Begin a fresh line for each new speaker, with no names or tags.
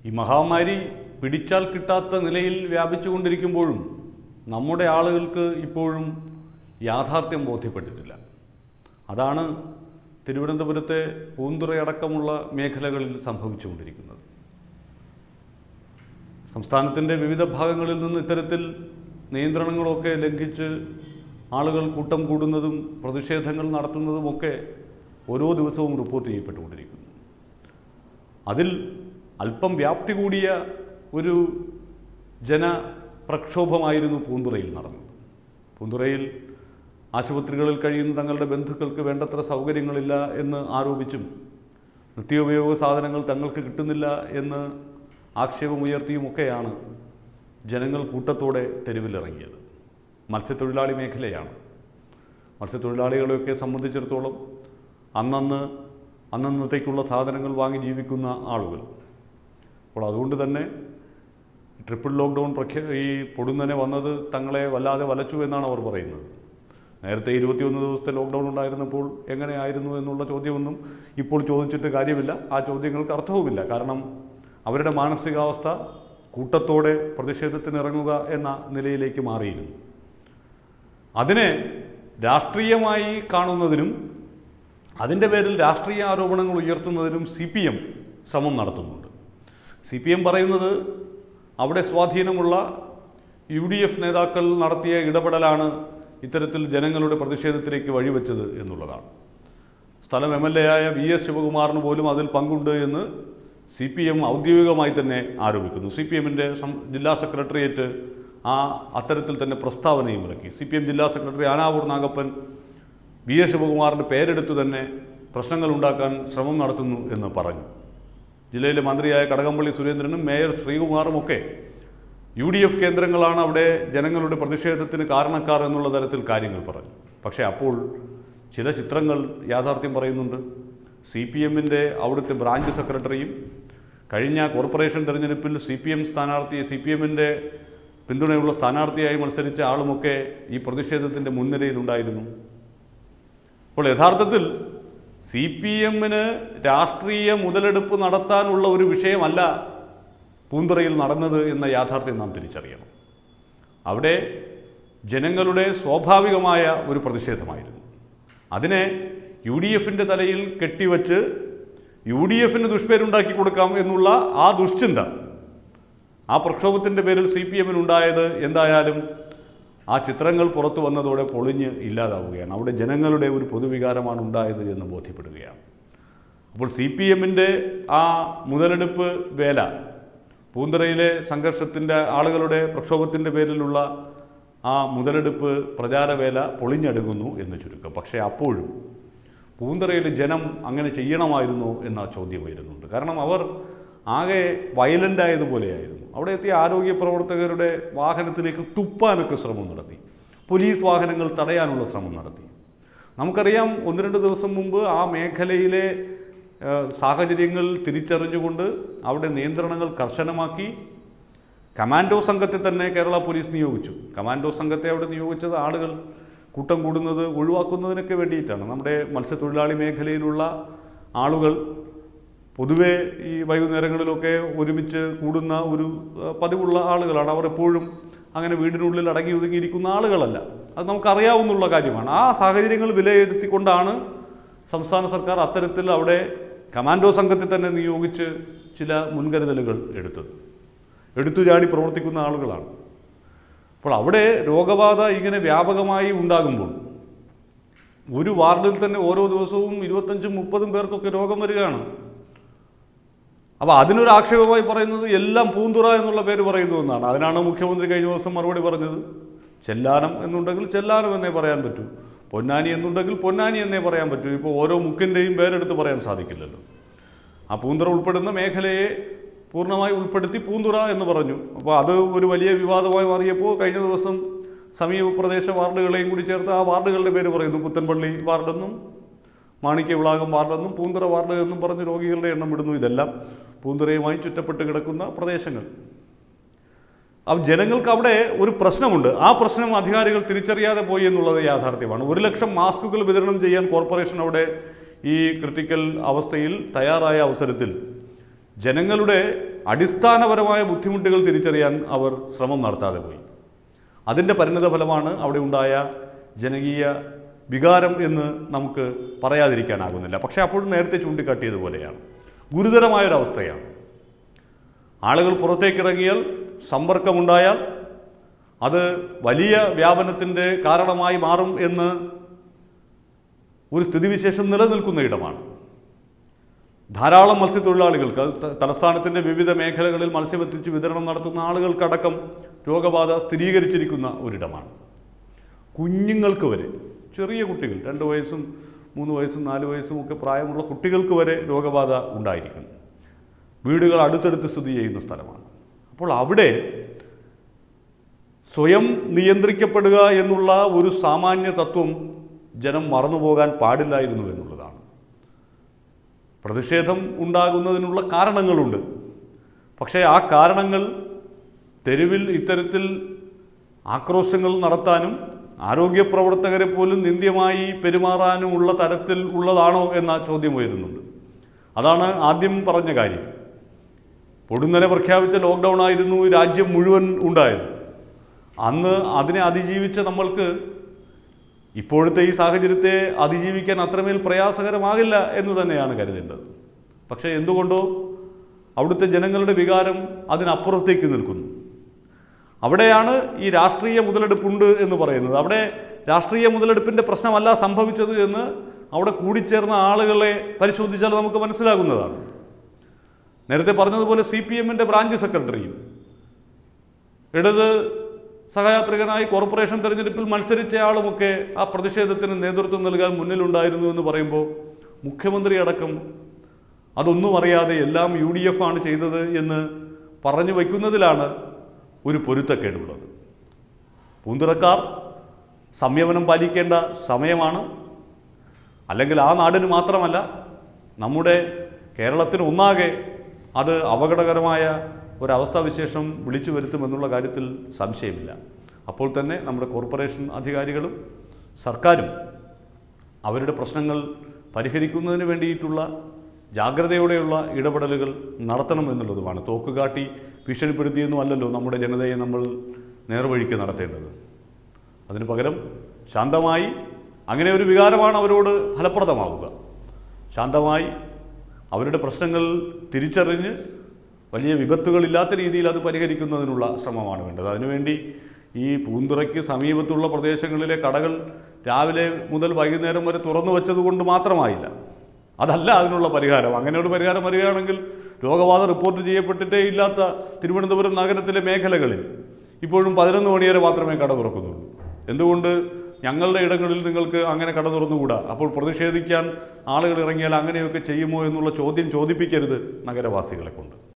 ഈ മഹാമാരി പിടിച്ചാൽ കിട്ടാത്ത നിലയിൽ വ്യാപിച്ചുകൊണ്ടിരിക്കുമ്പോഴും നമ്മുടെ ആളുകൾക്ക് ഇപ്പോഴും യാഥാർത്ഥ്യം ബോധ്യപ്പെട്ടിട്ടില്ല അതാണ് തിരുവനന്തപുരത്തെ പൂന്തുറയടക്കമുള്ള മേഖലകളിൽ സംഭവിച്ചുകൊണ്ടിരിക്കുന്നത് സംസ്ഥാനത്തിൻ്റെ വിവിധ ഭാഗങ്ങളിൽ നിന്ന് ഇത്തരത്തിൽ നിയന്ത്രണങ്ങളൊക്കെ ലംഘിച്ച് ആളുകൾ കൂട്ടം കൂടുന്നതും പ്രതിഷേധങ്ങൾ നടത്തുന്നതുമൊക്കെ ഓരോ ദിവസവും റിപ്പോർട്ട് ചെയ്യപ്പെട്ടുകൊണ്ടിരിക്കുന്നു അതിൽ അല്പം വ്യാപ്തി കൂടിയ ഒരു ജനപ്രക്ഷോഭമായിരുന്നു പൂന്തുറയിൽ നടന്നത് പൂന്തുറയിൽ ആശുപത്രികളിൽ കഴിയുന്ന തങ്ങളുടെ ബന്ധുക്കൾക്ക് വേണ്ടത്ര സൗകര്യങ്ങളില്ല എന്ന് ആരോപിച്ചും നിത്യോപയോഗ സാധനങ്ങൾ തങ്ങൾക്ക് കിട്ടുന്നില്ല എന്ന് ആക്ഷേപമുയർത്തിയുമൊക്കെയാണ് ജനങ്ങൾ കൂട്ടത്തോടെ തെരുവിലിറങ്ങിയത് മത്സ്യത്തൊഴിലാളി മേഖലയാണ് മത്സ്യത്തൊഴിലാളികളെയൊക്കെ സംബന്ധിച്ചിടത്തോളം അന്നന്ന് അന്നന്നത്തേക്കുള്ള സാധനങ്ങൾ വാങ്ങി ജീവിക്കുന്ന ആളുകൾ അപ്പോൾ അതുകൊണ്ട് തന്നെ ട്രിപ്പിൾ ലോക്ക്ഡൗൺ പ്രഖ്യാ ഈ പൊടുന്നനെ വന്നത് തങ്ങളെ വല്ലാതെ വലച്ചു എന്നാണ് അവർ പറയുന്നത് നേരത്തെ ഇരുപത്തിയൊന്ന് ദിവസത്തെ ലോക്ക്ഡൗൺ ഉണ്ടായിരുന്നപ്പോൾ എങ്ങനെയായിരുന്നു എന്നുള്ള ചോദ്യമൊന്നും ഇപ്പോൾ ചോദിച്ചിട്ട് കാര്യമില്ല ആ ചോദ്യങ്ങൾക്ക് അർത്ഥവുമില്ല കാരണം അവരുടെ മാനസികാവസ്ഥ കൂട്ടത്തോടെ പ്രതിഷേധത്തിന് ഇറങ്ങുക എന്ന നിലയിലേക്ക് മാറിയിരുന്നു അതിനെ രാഷ്ട്രീയമായി കാണുന്നതിനും അതിൻ്റെ പേരിൽ രാഷ്ട്രീയ ആരോപണങ്ങൾ ഉയർത്തുന്നതിനും സി പി എം ശ്രമം നടത്തുന്നുണ്ട് സി പി എം പറയുന്നത് അവിടെ സ്വാധീനമുള്ള യു ഡി എഫ് നേതാക്കൾ നടത്തിയ ഇടപെടലാണ് ഇത്തരത്തിൽ ജനങ്ങളുടെ പ്രതിഷേധത്തിലേക്ക് വഴിവെച്ചത് എന്നുള്ളതാണ് സ്ഥലം എം എൽ എ ആയ വി എസ് ശിവകുമാറിന് പോലും അതിൽ പങ്കുണ്ട് എന്ന് സി പി എം ഔദ്യോഗികമായി തന്നെ ആരോപിക്കുന്നു സി പി എമ്മിൻ്റെ ജില്ലാ സെക്രട്ടേറിയറ്റ് ആ അത്തരത്തിൽ തന്നെ പ്രസ്താവനയും ഇറക്കി സി പി എം ജില്ലാ secretary Anavoor Nagappan V S ശിവകുമാറിൻ്റെ പേരെടുത്ത് തന്നെ പ്രശ്നങ്ങൾ ഉണ്ടാക്കാൻ ശ്രമം നടത്തുന്നു എന്ന് പറഞ്ഞു ജില്ലയിലെ മന്ത്രിയായ കടകംപള്ളി സുരേന്ദ്രനും മേയർ ശ്രീകുമാറും ഒക്കെ യു ഡി എഫ് കേന്ദ്രങ്ങളാണ് അവിടെ ജനങ്ങളുടെ പ്രതിഷേധത്തിന് കാരണക്കാർ എന്നുള്ള തരത്തിൽ കാര്യങ്ങൾ പറഞ്ഞു പക്ഷേ അപ്പോൾ ചില ചിത്രങ്ങൾ യാഥാർത്ഥ്യം പറയുന്നുണ്ട് സി പി എമ്മിൻ്റെ അവിടുത്തെ ബ്രാഞ്ച് സെക്രട്ടറിയും കഴിഞ്ഞ കോർപ്പറേഷൻ തെരഞ്ഞെടുപ്പിൽ സി പി എം സ്ഥാനാർത്ഥി സി പി എമ്മിൻ്റെ പിന്തുണയുള്ള സ്ഥാനാർത്ഥിയായി മത്സരിച്ച ആളുമൊക്കെ ഈ പ്രതിഷേധത്തിൻ്റെ മുൻനിരയിലുണ്ടായിരുന്നു അപ്പോൾ യഥാർത്ഥത്തിൽ സി പി എമ്മിന് രാഷ്ട്രീയ മുതലെടുപ്പ് നടത്താനുള്ള ഒരു വിഷയമല്ല പൂന്തുറയിൽ നടന്നത് എന്ന യാഥാർത്ഥ്യം നാം തിരിച്ചറിയണം അവിടെ ജനങ്ങളുടെ സ്വാഭാവികമായ ഒരു പ്രതിഷേധമായിരുന്നു അതിനെ യു ഡി എഫിൻ്റെ തലയിൽ കെട്ടിവച്ച് യു ഡി എഫിന് ദുഷ്പേരുണ്ടാക്കി കൊടുക്കാം എന്നുള്ള ആ ദുശ്ചിന്ത ആ പ്രക്ഷോഭത്തിൻ്റെ പേരിൽ സി പി എമ്മിനുണ്ടായത് എന്തായാലും ആ ചിത്രങ്ങൾ പുറത്തു വന്നതോടെ പൊളിഞ്ഞ് ഇല്ലാതാവുകയാണ് അവിടെ ജനങ്ങളുടെ ഒരു പൊതുവികാരമാണ് ഉണ്ടായത് എന്ന് ബോധ്യപ്പെടുകയാണ് അപ്പോൾ സി പി എമ്മിൻ്റെ ആ മുതലെടുപ്പ് വേല പൂന്തറയിലെ സംഘർഷത്തിൻ്റെ ആളുകളുടെ പ്രക്ഷോഭത്തിൻ്റെ പേരിലുള്ള ആ മുതലെടുപ്പ് പ്രചാരവേല പൊളിഞ്ഞടുങ്ങുന്നു എന്ന് ചുരുക്കം പക്ഷേ അപ്പോഴും പൂന്തറയിൽ ജനം അങ്ങനെ ചെയ്യണമായിരുന്നോ എന്ന ചോദ്യം വരുന്നുണ്ട് കാരണം അവർ ആകെ വയലൻ്റ് ആയതുപോലെയായിരുന്നു അവിടെ എത്തിയ ആരോഗ്യ പ്രവർത്തകരുടെ വാഹനത്തിലേക്ക് തുപ്പാനൊക്കെ ശ്രമം നടത്തി പോലീസ് വാഹനങ്ങൾ തടയാനുള്ള ശ്രമം നടത്തി നമുക്കറിയാം ഒന്ന് രണ്ട് ദിവസം മുമ്പ് ആ മേഖലയിലെ ഏഹ്, സാഹചര്യങ്ങൾ തിരിച്ചറിഞ്ഞുകൊണ്ട് അവിടെ നിയന്ത്രണങ്ങൾ കർശനമാക്കി കമാൻഡോ സംഘത്തെ തന്നെ കേരള പോലീസ് നിയോഗിച്ചു കമാൻഡോ സംഘത്തെ അവിടെ നിയോഗിച്ചത് ആളുകൾ കൂട്ടം കൂടുന്നത് ഒഴിവാക്കുന്നതിനൊക്കെ വേണ്ടിയിട്ടാണ് നമ്മുടെ മത്സ്യത്തൊഴിലാളി മേഖലയിലുള്ള ആളുകൾ പൊതുവെ ഈ വൈകുന്നേരങ്ങളിലൊക്കെ ഒരുമിച്ച് കൂടുന്ന ഒരു ഏഹ്, പതിവുള്ള ആളുകളാണ് അവർ എപ്പോഴും അങ്ങനെ വീടിനുള്ളിൽ അടങ്ങി ഒതുങ്ങിയിരിക്കുന്ന ആളുകളല്ല അത് നമുക്കറിയാവുന്നുള്ള കാര്യമാണ് ആ സാഹചര്യങ്ങൾ വിലയിരുത്തിക്കൊണ്ടാണ് സംസ്ഥാന സർക്കാർ അത്തരത്തിൽ അവിടെ കമാൻഡോ സംഘത്തെ തന്നെ നിയോഗിച്ച് ചില മുൻകരുതലുകൾ എടുത്തത് എടുത്തുചാടി പ്രവർത്തിക്കുന്ന ആളുകളാണ് അപ്പോൾ അവിടെ രോഗബാധ ഇങ്ങനെ വ്യാപകമായി ഉണ്ടാകുമ്പോൾ ഒരു വാർഡിൽ തന്നെ ഓരോ ദിവസവും ഇരുപത്തഞ്ചും മുപ്പതും പേർക്കൊക്കെ രോഗം വരികയാണ് അപ്പോൾ അതിനൊരു ആക്ഷേപമായി പറയുന്നത് എല്ലാം പൂന്തുറ എന്നുള്ള പേര് പറയുന്നു എന്നാണ് അതിനാണ് മുഖ്യമന്ത്രി കഴിഞ്ഞ ദിവസം മറുപടി പറഞ്ഞത് ചെല്ലാനം എന്നുണ്ടെങ്കിൽ ചെല്ലാനം എന്നേ പറയാൻ പറ്റൂ പൊന്നാനി എന്നുണ്ടെങ്കിൽ പൊന്നാനി എന്നേ പറയാൻ പറ്റൂ ഇപ്പോൾ ഓരോ മുക്കിൻ്റെയും പേരെടുത്ത് പറയാൻ സാധിക്കില്ലല്ലോ ആ പൂന്തുറ ഉൾപ്പെടുന്ന മേഖലയെ പൂർണ്ണമായി ഉൾപ്പെടുത്തി പൂന്തുറ എന്ന് പറഞ്ഞു അപ്പോൾ അത് ഒരു വലിയ വിവാദമായി മാറിയപ്പോൾ കഴിഞ്ഞ ദിവസം സമീപ പ്രദേശ വാർഡുകളെയും കൂടി ചേർത്ത് ആ വാർഡുകളുടെ പേര് പറയുന്നു പുത്തൻപള്ളി വാർഡെന്നും മാണിക്യവിളാകം വാർഡെന്നും പൂന്തുറ വാർഡ് എന്നും പറഞ്ഞ് രോഗികളുടെ എണ്ണം വിടുന്നു ഇതെല്ലാം പൂന്തുറയുമായി ചുറ്റപ്പെട്ട് കിടക്കുന്ന പ്രദേശങ്ങൾ അപ്പോൾ ജനങ്ങൾക്ക് അവിടെ ഒരു പ്രശ്നമുണ്ട് ആ പ്രശ്നം അധികാരികൾ തിരിച്ചറിയാതെ പോയി എന്നുള്ളത് യാഥാർത്ഥ്യമാണ് ഒരു ലക്ഷം മാസ്കുകൾ വിതരണം ചെയ്യാൻ കോർപ്പറേഷൻ അവിടെ ഈ ക്രിട്ടിക്കൽ അവസ്ഥയിൽ തയ്യാറായ അവസരത്തിൽ ജനങ്ങളുടെ അടിസ്ഥാനപരമായ ബുദ്ധിമുട്ടുകൾ തിരിച്ചറിയാൻ അവർ ശ്രമം നടത്താതെ പോയി അതിൻ്റെ പരിണിത ഫലമാണ് അവിടെ ഉണ്ടായ ജനകീയ വികാരം എന്ന് നമുക്ക് പറയാതിരിക്കാനാകുന്നില്ല പക്ഷേ അപ്പോഴും നേരത്തെ ചൂണ്ടിക്കാട്ടിയതുപോലെയാണ് ഗുരുതരമായൊരവസ്ഥയാണ് ആളുകൾ പുറത്തേക്കിറങ്ങിയാൽ സമ്പർക്കമുണ്ടായാൽ അത് വലിയ വ്യാപനത്തിൻ്റെ കാരണമായി മാറും എന്ന് ഒരു സ്ഥിതിവിശേഷം നിലനിൽക്കുന്ന ഇടമാണ് ധാരാളം മത്സ്യത്തൊഴിലാളികൾക്ക് അത് ത- തലസ്ഥാനത്തിൻ്റെ വിവിധ മേഖലകളിൽ മത്സ്യമെത്തിച്ച് വിതരണം നടത്തുന്ന ആളുകൾക്കടക്കം രോഗബാധ സ്ഥിരീകരിച്ചിരിക്കുന്ന ഒരിടമാണ് കുഞ്ഞുങ്ങൾക്ക് വരെ ചെറിയ കുട്ടികൾ രണ്ട് വയസ്സും മൂന്ന് വയസ്സും നാല് വയസ്സും ഒക്കെ പ്രായമുള്ള കുട്ടികൾക്ക് വരെ രോഗബാധ ഉണ്ടായിരിക്കുന്നു വീടുകൾ അടുത്തടുത്ത് സ്ഥിതി ചെയ്യുന്ന സ്ഥലമാണ് അപ്പോൾ അവിടെ സ്വയം നിയന്ത്രിക്കപ്പെടുക എന്നുള്ള ഒരു സാമാന്യ തത്വം ജനം മറന്നുപോകാൻ പാടില്ലായിരുന്നു എന്നുള്ളതാണ് പ്രതിഷേധം ഉണ്ടാകുന്നതിനുള്ള കാരണങ്ങളുണ്ട് പക്ഷേ ആ കാരണങ്ങൾ തെരുവിൽ ഇത്തരത്തിൽ ആക്രോശങ്ങൾ നടത്താനും ആരോഗ്യ പ്രവർത്തകരെ പോലും നിന്ദ്യമായി പെരുമാറാനുമുള്ള തരത്തിൽ ഉള്ളതാണോ എന്ന ചോദ്യം ഉയരുന്നുണ്ട് അതാണ് ആദ്യം പറഞ്ഞ കാര്യം പൊടുന്നനെ പ്രഖ്യാപിച്ച ലോക്ക്ഡൗൺ ആയിരുന്നു ഈ രാജ്യം മുഴുവൻ ഉണ്ടായത് അന്ന് അതിനെ അതിജീവിച്ച നമ്മൾക്ക് ഇപ്പോഴത്തെ ഈ സാഹചര്യത്തെ അതിജീവിക്കാൻ അത്രമേൽ പ്രയാസകരമാകില്ല എന്ന് തന്നെയാണ് കരുതേണ്ടത് പക്ഷേ എന്തുകൊണ്ടോ അവിടുത്തെ ജനങ്ങളുടെ വികാരം അതിനപ്പുറത്തേക്ക് നിൽക്കുന്നു അവിടെയാണ് ഈ രാഷ്ട്രീയ മുതലെടുപ്പുണ്ട് എന്ന് പറയുന്നത് അവിടെ രാഷ്ട്രീയ മുതലെടുപ്പിൻ്റെ പ്രശ്നമല്ല സംഭവിച്ചത് എന്ന് അവിടെ കൂടിച്ചേർന്ന ആളുകളെ പരിശോധിച്ചാൽ നമുക്ക് മനസ്സിലാകുന്നതാണ് നേരത്തെ പറഞ്ഞതുപോലെ സി പി എമ്മിൻ്റെ ബ്രാഞ്ച് സെക്രട്ടറിയും ഇടത് സഹയാത്രികനായി കോർപ്പറേഷൻ തെരഞ്ഞെടുപ്പിൽ മത്സരിച്ച ആളുമൊക്കെ ആ പ്രതിഷേധത്തിന് നേതൃത്വം നൽകാൻ മുന്നിലുണ്ടായിരുന്നു എന്ന് പറയുമ്പോൾ മുഖ്യമന്ത്രി അടക്കം അതൊന്നും അറിയാതെ എല്ലാം യു ഡി എഫ് ആണ് ചെയ്തത് എന്ന് പറഞ്ഞു വയ്ക്കുന്നതിലാണ് ഒരു പൊരുത്തക്കേടുള്ളത് പൂന്തുറക്കാർ സംയമനം പാലിക്കേണ്ട സമയമാണ് അല്ലെങ്കിൽ ആ നാടിന് മാത്രമല്ല നമ്മുടെ കേരളത്തിന് ഒന്നാകെ അത് അപകടകരമായ ഒരവസ്ഥാവിശേഷം വിളിച്ചു വരുത്തുമെന്നുള്ള കാര്യത്തിൽ സംശയമില്ല അപ്പോൾ തന്നെ നമ്മുടെ കോർപ്പറേഷൻ അധികാരികളും സർക്കാരും അവരുടെ പ്രശ്നങ്ങൾ പരിഹരിക്കുന്നതിന് വേണ്ടിയിട്ടുള്ള ജാഗ്രതയോടെയുള്ള ഇടപെടലുകൾ നടത്തണം എന്നുള്ളതുമാണ് തോക്കുകാട്ടി ഭീഷണിപ്പെടുത്തിയെന്നും അല്ലല്ലോ നമ്മുടെ ജനതയെ നമ്മൾ നേർവഴിക്ക് നടത്തേണ്ടത് അതിന് പകരം ശാന്തമായി അങ്ങനെ ഒരു വികാരമാണ് അവരോട് ഫലപ്രദമാവുക ശാന്തമായി അവരുടെ പ്രശ്നങ്ങൾ തിരിച്ചറിഞ്ഞ് വലിയ വിപത്തുകളില്ലാത്ത രീതിയിൽ അത് പരിഹരിക്കുന്നതിനുള്ള ശ്രമമാണ് വേണ്ടത് അതിനുവേണ്ടി ഈ പൂന്തുറയ്ക്ക് സമീപത്തുള്ള പ്രദേശങ്ങളിലെ കടകൾ രാവിലെ മുതൽ വൈകുന്നേരം വരെ തുറന്നു വെച്ചതുകൊണ്ട് മാത്രമായില്ല അതല്ല അതിനുള്ള പരിഹാരം അങ്ങനെ ഒരു പരിഹാരം വരികയാണെങ്കിൽ രോഗബാധ റിപ്പോർട്ട് ചെയ്യപ്പെട്ടിട്ടേ ഇല്ലാത്ത തിരുവനന്തപുരം നഗരത്തിലെ മേഖലകളിൽ ഇപ്പോഴും പതിനൊന്ന് മണി വരെ മാത്രമേ കട തുറക്കുന്നുള്ളൂ എന്തുകൊണ്ട് ഞങ്ങളുടെ ഇടങ്ങളിൽ നിങ്ങൾക്ക് അങ്ങനെ കട തുറന്നുകൂടാ അപ്പോൾ പ്രതിഷേധിക്കാൻ ആളുകൾ ഇറങ്ങിയാൽ അങ്ങനെയൊക്കെ ചെയ്യുമോ എന്നുള്ള ചോദ്യം ചോദിപ്പിക്കരുത് നഗരവാസികളെ കൊണ്ട്